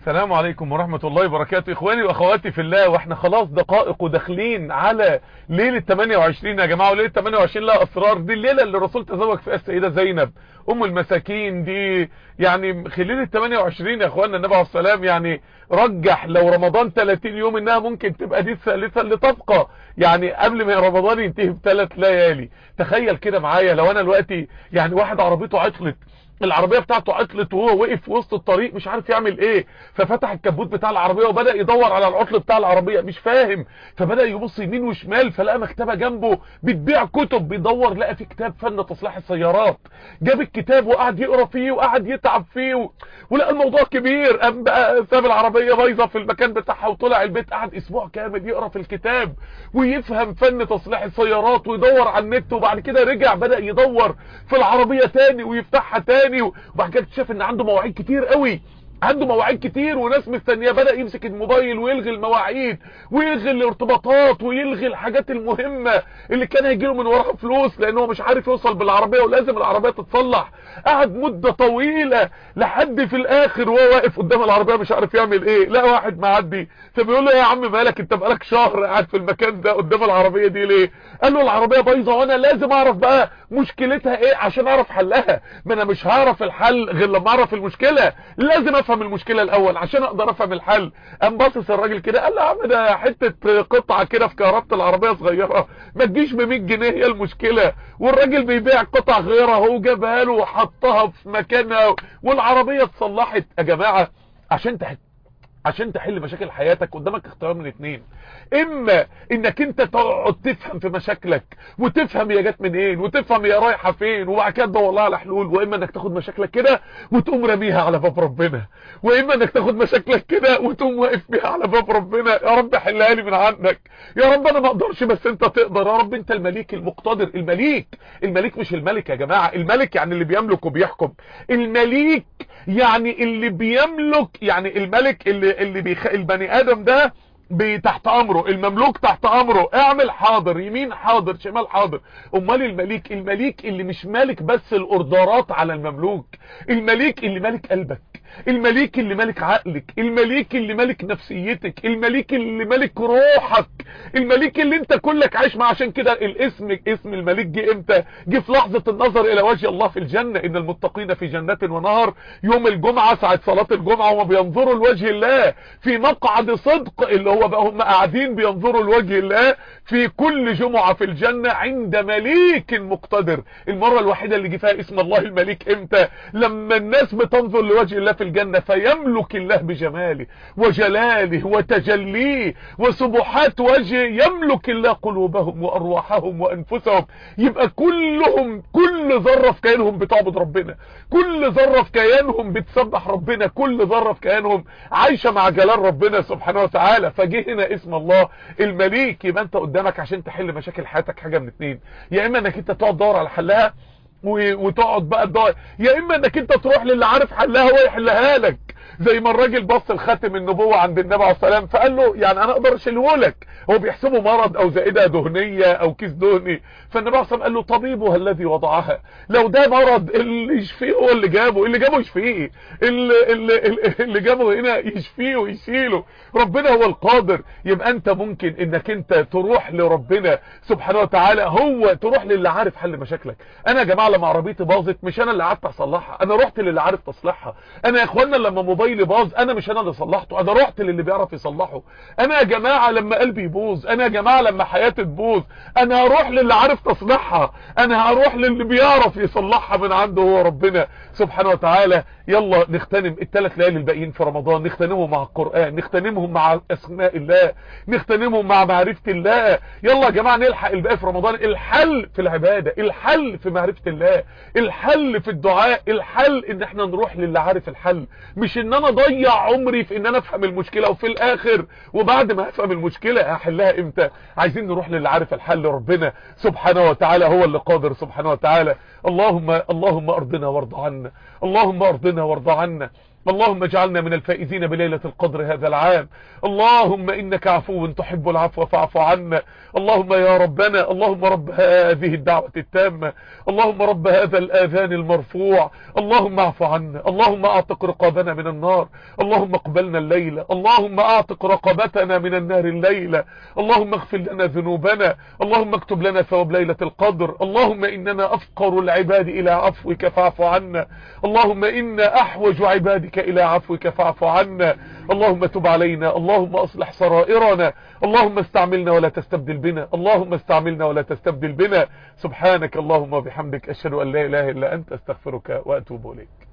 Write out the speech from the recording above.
السلام عليكم ورحمة الله وبركاته اخواني واخواتي في الله واحنا خلاص دقائق وداخلين على ليلة 28 يا جماعة وليلة 28 لها اسرار دي الليلة اللي الرسول تزوج فيها السيدة زينب ام المساكين دي يعني خلال ال 28 يا اخوانا النبي عليه السلام يعني رجح لو رمضان 30 يوم انها ممكن تبقى دي الثالثة اللي تبقى يعني قبل ما رمضان ينتهي بثلاث ليالي تخيل كده معايا لو انا دلوقتي يعني واحد عربيته عطلت العربية بتاعته عطلت وهو وقف في وسط الطريق مش عارف يعمل ايه ففتح الكبوت بتاع العربية وبدأ يدور على العطل بتاع العربية مش فاهم فبدأ يبص يمين وشمال فلقى مكتبة جنبه بتبيع كتب بيدور لقى في كتاب فن تصليح السيارات جاب الكتاب وقعد يقرا فيه وقعد يتعب فيه و... ولقى الموضوع كبير قام بقى ساب العربية بايظة في المكان بتاعها وطلع البيت قعد اسبوع كامل يقرا في الكتاب ويفهم فن تصليح السيارات ويدور على النت وبعد كده رجع بدأ يدور في العربية تاني ويفتحها تاني وبعد كده اكتشف ان عنده مواعيد كتير قوي عنده مواعيد كتير وناس مستنيه بدأ يمسك الموبايل ويلغي المواعيد ويلغي الارتباطات ويلغي الحاجات المهمة اللي كان هيجيله من وراها فلوس لان هو مش عارف يوصل بالعربية ولازم العربية تتصلح قعد مدة طويلة لحد في الاخر وهو واقف قدام العربية مش عارف يعمل ايه لا واحد معدي فبيقول له يا عم مالك انت بقالك شهر قاعد في المكان ده قدام العربية دي ليه قال له العربية بايظة وانا لازم اعرف بقى مشكلتها ايه عشان اعرف حلها ما انا مش هعرف الحل غير لما اعرف المشكلة لازم افهم المشكلة الاول عشان اقدر افهم الحل قام باصص الراجل كده قال له يا عم ده حتة قطعة كده في كهربة العربية صغيرة ما تجيش ب 100 جنيه هي المشكلة والراجل بيبيع قطع غيرها هو جابها له وحطها في مكانها والعربية اتصلحت يا جماعة عشان تحت عشان تحل مشاكل حياتك قدامك اختيار من اتنين اما انك انت تقعد تفهم في مشاكلك وتفهم هي جت منين وتفهم هي رايحه فين وبعد كده تدور لها على حلول واما انك تاخد مشاكلك كده وتقوم راميها على باب ربنا واما انك تاخد مشاكلك كده وتقوم واقف بيها على باب ربنا يا رب حلها لي من عندك يا رب انا ما اقدرش بس انت تقدر يا رب انت المليك المقتدر المليك المليك مش الملك يا جماعه الملك يعني اللي بيملك وبيحكم المليك يعني اللي بيملك يعني الملك اللي اللي بيخ... البني ادم ده تحت امره المملوك تحت امره اعمل حاضر يمين حاضر شمال حاضر امال المليك المليك اللي مش مالك بس الاوردرات على المملوك المليك اللي مالك قلبك المليك اللي مالك عقلك المليك اللي مالك نفسيتك المليك اللي مالك روحك المليك اللي انت كلك عايش معاه عشان كده الاسم اسم المليك جه امتى جه في لحظة النظر الى وجه الله في الجنة ان المتقين في جنات ونهر يوم الجمعة ساعة صلاة الجمعة وما بينظروا لوجه الله في مقعد صدق اللي هو بقى هم قاعدين بينظروا لوجه الله في كل جمعة في الجنة عند مليك مقتدر المرة الوحيدة اللي جه فيها اسم الله المليك امتى لما الناس بتنظر لوجه الله في الجنة فيملك الله بجماله وجلاله وتجليه وسبحات وجهه يملك الله قلوبهم وارواحهم وانفسهم يبقى كلهم كل ذرة في كيانهم بتعبد ربنا كل ذرة في كيانهم بتسبح ربنا كل ذرة في كيانهم عايشة مع جلال ربنا سبحانه وتعالى فجه هنا اسم الله المليك يبقى انت قدامك عشان تحل مشاكل حياتك حاجة من اتنين يا اما انك انت تقعد تدور على حلها وتقعد بقى تدور يا اما انك انت تروح للي عارف حلها هو يحلها لك زي ما الراجل بص الخاتم النبوة عند النبي عليه السلام فقال له يعني انا اقدر اشيله لك هو بيحسبه مرض او زائدة دهنية او كيس دهني فالنبي عليه السلام قال له طبيبها الذي وضعها لو ده مرض اللي يشفيه هو اللي جابه اللي جابه يشفيه اللي, اللي, اللي جابه هنا يشفيه ويشيله ربنا هو القادر يبقى انت ممكن انك انت تروح لربنا سبحانه وتعالى هو تروح للي عارف حل مشاكلك انا يا جماعه لما عربيتي باظت مش انا اللي قعدت اصلحها انا رحت للي عارف تصليحها انا يا اخوانا لما موبايلي باظ انا مش انا اللي صلحته انا رحت للي بيعرف يصلحه انا يا جماعه لما قلبي يبوظ انا يا جماعه لما حياتي تبوظ انا هروح للي عارف تصليحها انا هروح للي بيعرف يصلحها من عنده هو ربنا سبحانه وتعالى يلا نغتنم الثلاث ليالي الباقيين في رمضان نغتنمهم مع القرآن نغتنمهم مع اسماء الله نغتنمهم مع معرفة الله يلا يا جماعة نلحق الباقي في رمضان الحل في العبادة الحل في معرفة الله الحل في الدعاء الحل ان احنا نروح للي عارف الحل مش ان انا اضيع عمري في ان انا افهم المشكلة وفي الاخر وبعد ما افهم المشكلة احلها امتى عايزين نروح للي عارف الحل ربنا سبحانه وتعالى هو اللي قادر سبحانه وتعالى اللهم اللهم ارضنا وارض عنا اللهم ارضنا وارض عنا اللهم اجعلنا من الفائزين بليلة القدر هذا العام اللهم إنك عفو تحب العفو فاعف عنا اللهم يا ربنا اللهم رب هذه الدعوة التامة اللهم رب هذا الآذان المرفوع اللهم اعف عنا اللهم اعتق رقابنا من النار اللهم اقبلنا الليلة اللهم اعتق رقبتنا من النار الليلة اللهم اغفر لنا ذنوبنا اللهم اكتب لنا ثواب ليلة القدر اللهم إننا أفقر العباد إلى عفوك فاعف عنا اللهم إنا أحوج عبادك إلى عفوك فاعف عنا اللهم تب علينا اللهم أصلح سرائرنا اللهم استعملنا ولا تستبدل بنا اللهم استعملنا ولا تستبدل بنا سبحانك اللهم وبحمدك أشهد أن لا إله إلا أنت استغفرك وأتوب إليك